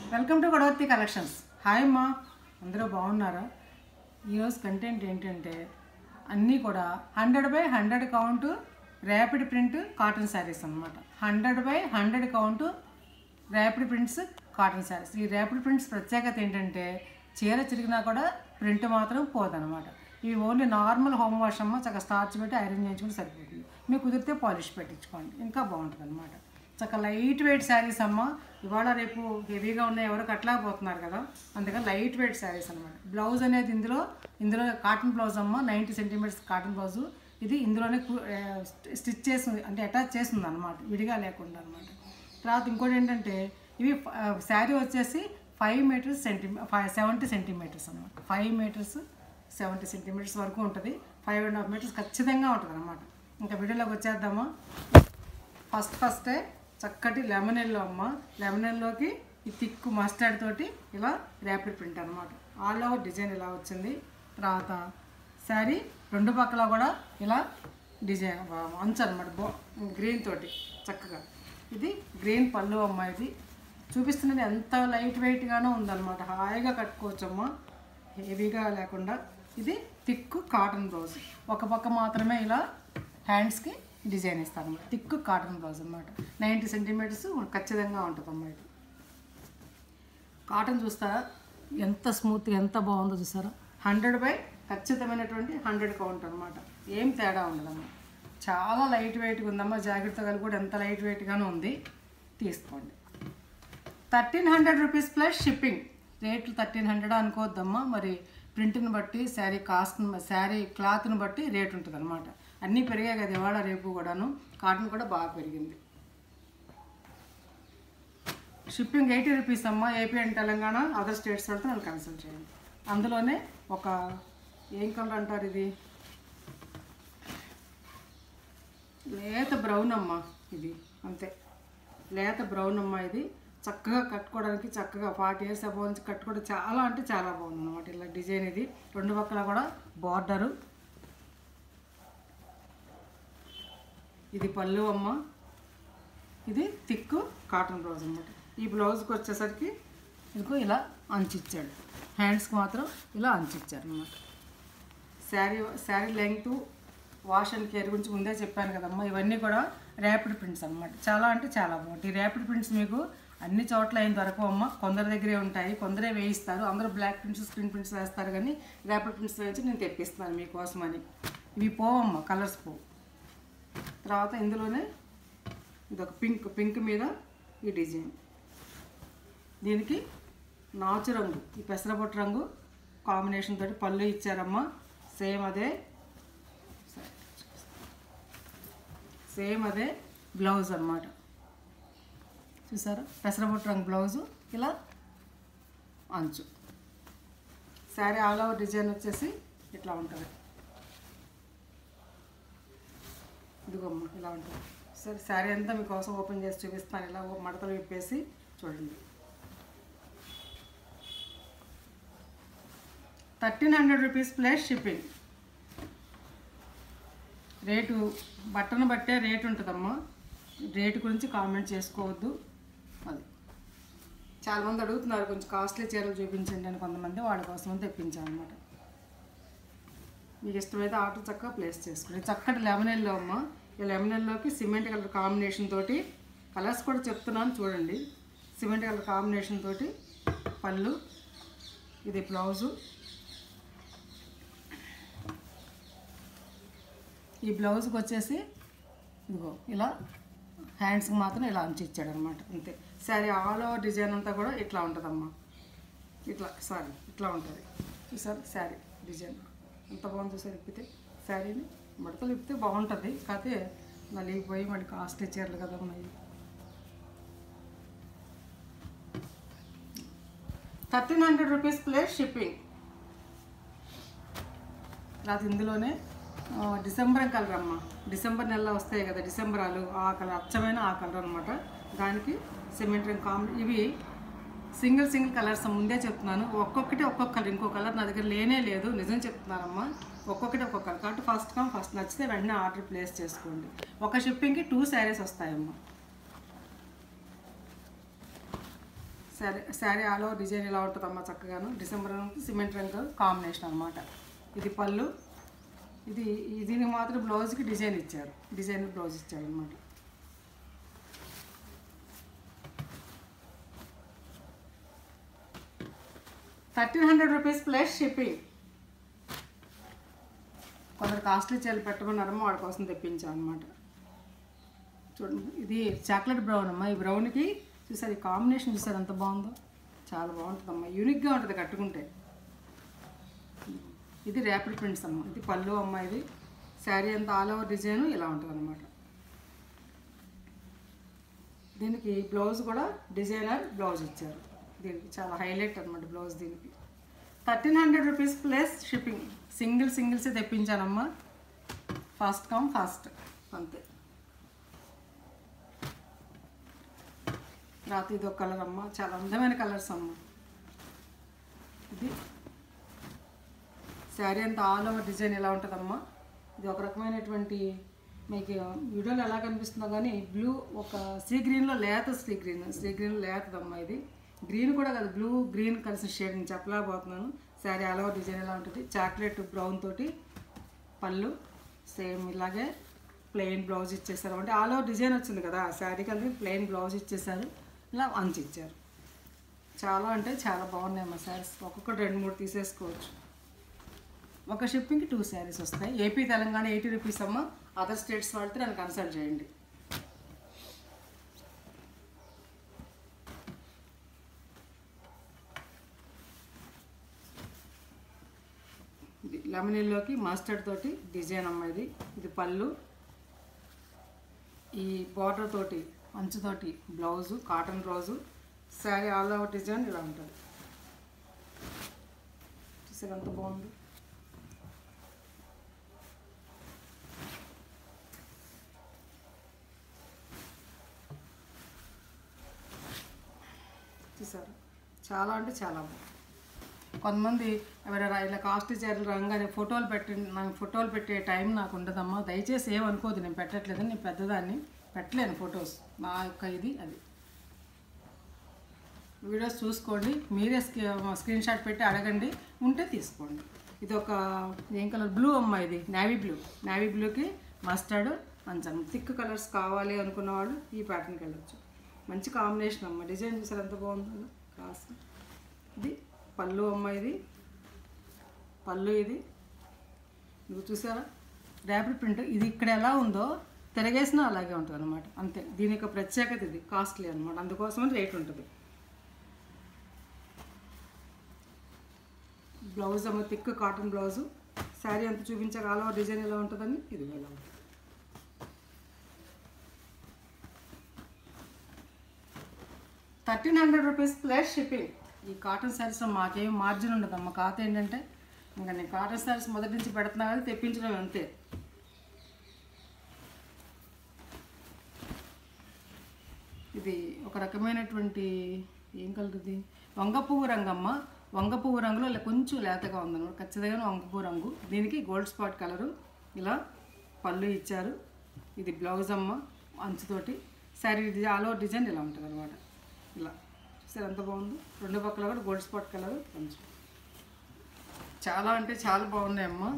Welcome to Godavatti collections hi అమ్మా అందరూ బాగున్నారా ఈరోజు కంటెంట్ ఏంటంటే అన్నీ కూడా hundred by hundred count rapid print cotton saris అనమాట hundred by hundred count rapid prints cotton saris ఈ ర్యాపిడ్ ప్రింట్స్ ప్రత్యేకత ఏంటంటే చీర చిరిగినా కూడా ప్రింట్ మాత్రం పోదనమాట ఇవి ఓన్లీ నార్మల్ హోమ్ వాష్ అమ్మ చక్కగా స్టార్చ్ పెట్టి ఐరన్ చేయించుకుంటే సరిపోతుంది మీకు కుదిరితే పాలిష్ పెట్టించుకోండి ఇంకా బాగుంటుంది అనమాట చక్కగా లైట్ వెయిట్ శారీస్ అమ్మ ఇవాళ రేపు హెవీగా ఉన్నాయి ఎవరు కట్టలేకపోతున్నారు కదా అందుకని లైట్ వెయిట్ శారీస్ అనమాట బ్లౌజ్ అనేది ఇందులో ఇందులో కాటన్ బ్లౌజ్ అమ్మ నైంటీ సెంటీమీటర్స్ కాటన్ బ్లౌజు ఇది ఇందులోనే కు- ఆ, స్టిచ్ చేసి అంటే అటాచ్ చేసింది అనమాట విడిగా లేకుండా అనమాట తర్వాత ఇంకోటి ఏంటంటే ఇవి ఆ, శారీ వచ్చేసి ఫైవ్ మీటర్స్ సెంటీమీ ఫైవ్ సెవెంటీ సెంటీమీటర్స్ అనమాట ఫైవ్ మీటర్స్ సెవెంటీ సెంటీమీటర్స్ వరకు ఉంటుంది ఫైవ్ అండ్ హాఫ్ మీటర్స్ ఖచ్చితంగా ఉంటుంది అనమాట ఇంకా వీడియోలోకి వచ్చేద్దామా ఫస్ట్ ఫస్టే చక్కటి లెమన్ ఎల్లో అమ్మ లెమన్ ఎల్లోకి ఈ థిక్ మస్టర్డ్ తోటి ఇలా ర్యాపిడ్ ప్రింట్ అనమాట ఆల్ ఓవర్ డిజైన్ ఇలా వచ్చింది తర్వాత శారీ రెండు పక్కల కూడా ఇలా డిజైన్ అంచు అనమాట బో గ్రీన్ తోటి చక్కగా ఇది గ్రీన్ పళ్ళు అమ్మ ఇది చూపిస్తున్నది ఎంత లైట్ వెయిట్గానే ఉందన్నమాట హాయిగా కట్టుకోవచ్చమ్మా హెవీగా లేకుండా ఇది థిక్ కాటన్ బ్లౌజ్ ఒక పక్క మాత్రమే ఇలా హ్యాండ్స్కి డిజైన్ ఇస్తాను అన్నమాట థిక్ కాటన్ బ్లౌజ్ అనమాట నైంటీ సెంటీమీటర్స్ ఖచ్చితంగా ఉంటుంది అమ్మా ఇది కాటన్ చూస్తారా ఎంత స్మూత్గా ఎంత బాగుందో చూసారా హండ్రెడ్ బై ఖచ్చితమైనటువంటి హండ్రెడ్ కౌంట్ అనమాట ఏం తేడా ఉండదమ్మా చాలా లైట్ వెయిట్గా ఉందమ్మా జాకెట్తో కలిపి కూడా ఎంత లైట్ వెయిట్గానే ఉంది తీసుకోండి thirteen hundred rupees plus shipping రేట్లు థర్టీన్ హండ్రెడ్ అనుకోవద్దమ్మా మరి ప్రింట్ని బట్టి శారీ కాస్ట్ శారీ క్లాత్ని బట్టి రేట్ ఉంటుంది అనమాట అన్నీ పెరిగాయి కదా ఇవాళ రేపు కూడాను కాటన్ కూడా బాగా పెరిగింది షిప్పింగ్ ఎయిటీ రూపీస్ అమ్మ AP and Telangana other states వెళ్తే నన్ను కన్సల్ట్ చేయండి అందులోనే ఒక ఏం కలర్ అంటారు ఇది లేత బ్రౌన్ అమ్మ ఇది అంతే లేత బ్రౌన్ అమ్మ ఇది చక్కగా కట్టుకోవడానికి చక్కగా ఫార్టీ ఇయర్స్ అబౌవ్ నుంచి కట్టుకోవడం చాలా అంటే చాలా బాగుంది అనమాట ఇలా డిజైన్ ఇది రెండు పక్కల కూడా బార్డరు ఇది పళ్ళు అమ్మ ఇది థిక్ కాటన్ బ్లౌజ్ అనమాట ఈ బ్లౌజ్కి వచ్చేసరికి ఇదిగో ఇలా అంచిచ్చాడు హ్యాండ్స్కి మాత్రం ఇలా అంచిచ్చారు అనమాట sari sari length wash and care గురించి ముందే చెప్పాను కదమ్మా ఇవన్నీ కూడా ర్యాపిడ్ ప్రింట్స్ అనమాట చాలా అంటే చాలా బాగుంటాయి ఈ ర్యాపిడ్ ప్రింట్స్ మీకు అన్ని చోట్ల ఏం దొరకవమ్మా కొందరి దగ్గరే ఉంటాయి కొందరే వేయిస్తారు అందరూ బ్లాక్ ప్రింట్స్ స్క్రీన్ ప్రింట్స్ వేస్తారు కానీ ర్యాపిడ్ ప్రింట్స్ వేయించి నేను తెప్పిస్తున్నాను మీకోసమని ఇవి పోవమ్మా కలర్స్ పోవు తర్వాత ఇందులోనే ఇది ఒక పింక్ పింక్ మీద ఈ డిజైన్ దీనికి నాచు రంగు ఈ పెసరపొట్టు రంగు కాంబినేషన్ తోటి పళ్ళు ఇచ్చారమ్మా సేమ్ అదే సేమ్ అదే బ్లౌజ్ అన్నమాట చూసారా పెసరపొట్టు రంగు బ్లౌజు ఇలా అంచు శారీ ఆల్ ఓవర్ డిజైన్ వచ్చేసి ఇట్లా ఉంటుంది ఇదిగోమ్మ ఇలా ఉంటుంది సరే శారీ అంతా మీకోసం ఓపెన్ చేసి చూపిస్తాను ఇలా ఓ మడతలు విప్పేసి చూడండి thirteen hundred rupees plus shipping rate బట్టను బట్టే రేటు ఉంటుందమ్మా రేటు గురించి కామెంట్ చేసుకోవద్దు అది చాలామంది అడుగుతున్నారు కొంచెం కాస్ట్లీ చీరలు చూపించండి అని కొంతమంది వాళ్ళ కోసం తెప్పించాను అనమాట మీకు ఇష్టమైతే ఆర్డర్ చక్కగా ప్లేస్ చేసుకోండి చక్కటి లెమన్ ఎల్లో అమ్మ ఈ లెమన్ ఎల్లోకి సిమెంట్ కలర్ కాంబినేషన్ తోటి కలర్స్ కూడా చెప్తున్నాను చూడండి సిమెంట్ కలర్ కాంబినేషన్ తోటి పళ్ళు ఇది బ్లౌజు ఈ బ్లౌజ్కి వచ్చేసి ఇదిగో ఇలా హ్యాండ్స్కి మాత్రం ఇలా అంచి ఇచ్చాడు అనమాట అంతే శారీ ఆల్ ఓవర్ డిజైన్ అంతా కూడా ఇట్లా ఉంటుందమ్మా ఇట్లా సారీ ఇట్లా ఉంటుంది చూసారు శారీ డిజైన్ ఎంత బాగుంది చూసారు ఇప్పితే శారీని మడతలు ఇప్పితే బాగుంటుంది కాకపోతే నలిగిపోయి మళ్ళీ కాస్ట్లీ చీరలు కదా ఉన్నాయి thirteen hundred rupees plus shipping తర్వాత ఇందులోనే ఆ, డిసెంబర్ కలర్ అమ్మ డిసెంబర్ నెలలో వస్తాయి కదా డిసెంబరాలు ఆ కలర్ అచ్చమైన ఆ కలర్ అనమాట దానికి సిమెంట్ రంగ్ కాంబి ఇవి సింగిల్ సింగిల్ కలర్స్ ముందే చెప్తున్నాను ఒక్కొక్కటి ఒక్కొక్క కలర్ ఇంకో కలర్ నా దగ్గర లేనే లేదు నిజం చెప్తున్నానమ్మా ఒక్కొక్కటి ఒక్కొక్క కలర్ కాబట్టి ఫస్ట్ కమ్ ఫస్ట్ నచ్చితే వెంటనే ఆర్డర్ ప్లేస్ చేసుకోండి ఒక షిప్పింగ్కి టూ శారీస్ వస్తాయమ్మా sari sari all over design ఇలా ఉంటుందమ్మా చక్కగాను డిసెంబర్ రంగు సిమెంట్ రంగు కాంబినేషన్ అనమాట ఇది పళ్ళు ఇది ఈ- దీనికి మాత్రం బ్లౌజ్కి డిజైన్ ఇచ్చారు డిజైన్ బ్లౌజ్ ఇచ్చారు అనమాట thirteen hundred rupees plus shipping కొందరు కాస్ట్లీ చీరలు పెట్టమన్నారమ్మా వాడి కోసం తెప్పించాం అనమాట చూడండి ఇది చాక్లెట్ బ్రౌన్ అమ్మా ఈ బ్రౌన్కి చూసారు ఈ కాంబినేషన్ చూసారు ఎంత బాగుందో చాలా బాగుంటుందమ్మా యూనిక్గా ఉంటుంది కట్టుకుంటే ఇది ర్యాపిడ్ ప్రింట్స్ అమ్మ ఇది పళ్ళు అమ్మ ఇది శారీ అంతా ఆల్ ఓవర్ డిజైన్ ఇలా ఉంటుంది అనమాట దీనికి బ్లౌజ్ కూడా డిజైనర్ బ్లౌజ్ ఇచ్చారు దీనికి చాలా హైలైట్ అనమాట బ్లౌజ్ దీనికి thirteen hundred rupees plus shipping single సింగిల్సే తెప్పించానమ్మా ఫాస్ట్ కమ్ ఫాస్ట్ అంతే రాత్రి ఇది ఒక కలర్ అమ్మ చాలా అందమైన కలర్స్ అమ్మ ఇది శారీ అంతా ఆల్ ఓవర్ డిజైన్ ఎలా ఉంటుందమ్మా ఇది ఒక రకమైనటువంటి మీకు వీడియోలో ఎలా కనిపిస్తుందో కానీ బ్లూ ఒక సీ గ్రీన్లో లేత సీ గ్రీన్ సీ గ్రీన్ లేతదమ్మా ఇది గ్రీన్ కూడా కాదు బ్లూ గ్రీన్ కలిసిన షేడ్ నేను చెప్పలేకపోతున్నాను శారీ ఆల్ ఓవర్ డిజైన్ ఎలా ఉంటుంది చాక్లెట్ బ్రౌన్ తోటి పళ్ళు సేమ్ ఇలాగే ప్లెయిన్ బ్లౌజ్ ఇచ్చేసారు అంటే ఆల్ ఓవర్ డిజైన్ వచ్చింది కదా శారీ కలిపి ప్లెయిన్ బ్లౌజ్ ఇచ్చేసారు ఇలా అంచు ఇచ్చారు చాలా అంటే చాలా బాగున్నాయి మా శారీస్ ఒక్కొక్కటి రెండు మూడు తీసేసుకోవచ్చు ఒక షిప్పింగ్కి టూ శారీస్ వస్తాయి ఏపీ తెలంగాణ ఎయిటీ రూపీస్ అమ్మ అదర్ స్టేట్స్ వాళ్ళతో నన్ను కన్సల్ట్ చేయండి ఇది లెమనీల్లోకి మస్టర్డ్ తోటి డిజైన్ అమ్మ ఇది ఇది పళ్ళు ఈ బార్డర్ తోటి అంచుతోటి blouse cotton blouse sari all over design ఇలా ఉంటుంది చూసారు ఎంత బాగుంది చూసారు చాలా అంటే చాలా బాగుంది కొంతమంది ఎవరైనా ఇలా కాస్ట్ చీరలు రంగానే ఫోటోలు పెట్టి నాకు ఫోటోలు పెట్టే టైం నాకు ఉండదమ్మా దయచేసి ఏమనుకోదు నేను పెట్టట్లేదు నేను పెద్దదాన్ని పెట్టలేను ఫొటోస్ నా యొక్క ఇది అది వీడియోస్ చూసుకోండి మీరే స్క్రీన్ షాట్ పెట్టి అడగండి ఉంటే తీసుకోండి ఇది ఒక ఏం కలర్ బ్లూ అమ్మ ఇది నేవీ బ్లూ నేవీ బ్లూకి మస్టర్డ్ మంచి థిక్ కలర్స్ కావాలి అనుకున్న వాళ్ళు ఈ ప్యాటర్న్కి వెళ్ళొచ్చు మంచి కాంబినేషన్ అమ్మ డిజైన్ చూసారు ఎంత బాగుందో క్లాస్ ఇది పళ్ళు అమ్మ ఇది పళ్ళు ఇది నువ్వు చూసారా ర్యాపిడ్ ప్రింట్ ఇది ఇక్కడ ఎలా ఉందో తిరగేసినా అలాగే ఉంటుంది అనమాట అంతే దీని యొక్క ప్రత్యేకత ఇది కాస్ట్లీ అనమాట అందుకోసమని రేట్ ఉంటుంది బ్లౌజ్ అమ్మ థిక్ కాటన్ బ్లౌజు శారీ అంత చూపించాక ఆల్ ఓవర్ డిజైన్ ఎలా ఉంటుందని ఇది ఎలా ఉంటుంది thirteen hundred rupees plus shipping ఈ కాటన్ శారీస్లో మాకేం మార్జిన్ ఉండదమ్మా కాత ఏంటంటే ఇంకా నేను కాటన్ శారీస్ మొదటి నుంచి పెడుతున్నా కానీ తెప్పించడం అంతే ఇది ఒక రకమైనటువంటి ఏం కలర్ ఇది వంగ పువ్వు రంగమ్మ వంగ పువ్వు రంగులో ఇలా కొంచెం లేతగా ఉందన్నమాట ఖచ్చితంగా వంగ పువ్వు రంగు దీనికి గోల్డ్ స్పాట్ కలరు ఇలా పళ్ళు ఇచ్చారు ఇది బ్లౌజ్ అమ్మ అంచుతోటి sari design all over design ఇలా ఉంటుంది అనమాట ఇలా చూసారు ఎంత బాగుందో రెండు పక్కల కూడా గోల్డ్ స్పాట్ కలర్ కొంచెం చాలా అంటే చాలా బాగున్నాయి అమ్మ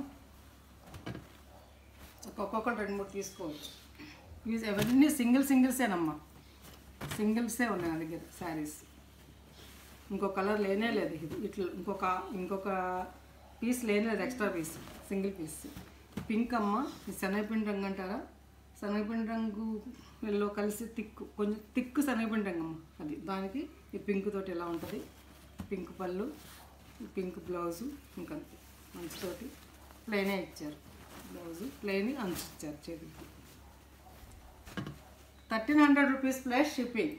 ఒక్కొక్కరు రెండు మూడు తీసుకోవచ్చు ఇవి ఎవరిని సింగిల్ సింగిల్సేనమ్మా సింగిల్సే ఉన్నాయి నా దగ్గర శారీస్ ఇంకో కలర్ లేనే లేదు ఇది ఇట్లా ఇంకొక ఇంకొక పీస్ లేనే లేదు extra piece single piece pink అమ్మ ఇది శనగపిండి రంగు అంటారా శనగపిండి రంగు ఎల్లో కలిసి తిక్కు కొంచెం తిక్కు శనగపిండి రంగు అమ్మ అది దానికి ఈ పింక్ తోటి ఎలా ఉంటుంది పింక్ పళ్ళు ఈ పింక్ బ్లౌజు ఇంకా మంచుతోటి ప్లెయినే ఇచ్చారు బ్లౌజు ప్లెయిన్ అంచు ఇచ్చారు చేతికి thirteen hundred rupees plus shipping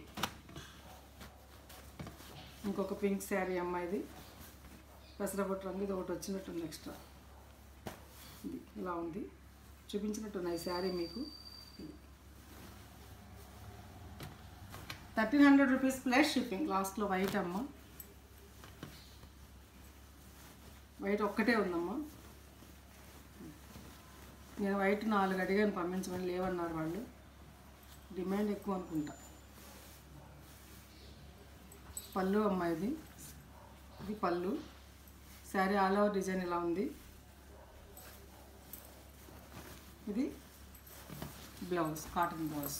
ఇంకొక పింక్ శారీ అమ్మాయిది పెసరపట్టు రంగు ఇది ఒకటి వచ్చినట్టుంది ఎక్స్ట్రా ఇది ఇలా ఉంది చూపించినట్టున్నాయి శారీ మీకు thirteen hundred rupees plus shipping లాస్ట్లో వైట్ అమ్మ వైట్ ఒక్కటే ఉందమ్మా నేను వైట్ నాలుగు అడిగాను పంపించమని లేవన్నారు వాళ్ళు డిమాండ్ ఎక్కువ అనుకుంటా పళ్ళు అమ్మ ఇది ఇది పళ్ళు శారీ ఆల్ ఓవర్ డిజైన్ ఇలా ఉంది ఇది బ్లౌజ్ కాటన్ బ్లౌజ్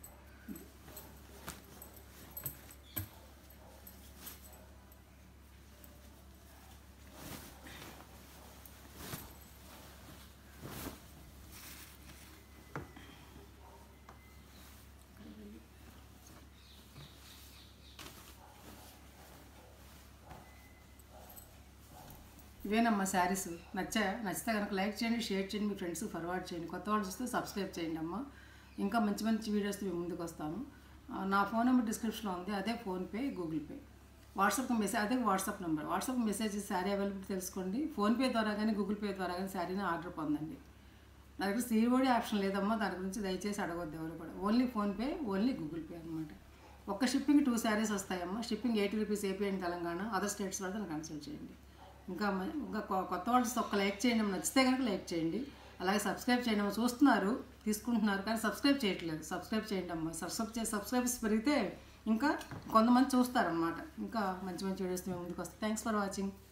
ఇవేనమ్మా శారీస్ నచ్చా నచ్చితే కనుక లైక్ చేయండి షేర్ చేయండి మీ ఫ్రెండ్స్ ఫార్వర్డ్ చేయండి కొత్త వాళ్ళు చూస్తే సబ్స్క్రైబ్ చేయండి అమ్మా ఇంకా మంచి మంచి వీడియోస్ మీ ముందుకు వస్తాను ఆ, నా ఫోన్ నెంబర్ డిస్క్రిప్షన్లో ఉంది అదే PhonePe Google Pay WhatsApp message అదే WhatsApp number WhatsApp message sari availability తెలుసుకోండి ఫోన్పే ద్వారా కానీ గూగుల్ పే ద్వారా కానీ శారీని ఆర్డర్ పొందండి నా దగ్గర సీఓడి ఆప్షన్ లేదమ్మా దాని గురించి దయచేసి అడగొద్దు ఎవరు కూడా only PhonePe only Google Pay అనమాట ఒక్క షిప్పింగ్ టూ శారీస్ వస్తాయమ్మా shipping eighty rupees AP and Telangana other states వాళ్ళతో నన్ను కన్సల్ట్ చేయండి ఇంకా మ- ఇంకా కొ- కొత్త వాళ్ళు ఒక్క లైక్ చేయండి అమ్మా. నచ్చితే కనుక లైక్ చేయండి అలాగే సబ్స్క్రైబ్ చేయండి అమ్మా. చూస్తున్నారు తీసుకుంటున్నారు కానీ సబ్స్క్రైబ్ చేయట్లేదు సబ్స్క్రైబ్ చేయండి అమ్మా సబ్స్క్రైబ్ చేసి సబ్స్క్రైబర్స్ పెరిగితే ఇంకా కొంతమంది చూస్తారనమాట ఇంకా మంచి మంచి వీడియోస్ మేము ముందుకు వస్తాయి థ్యాంక్స్ ఫర్ వాచింగ్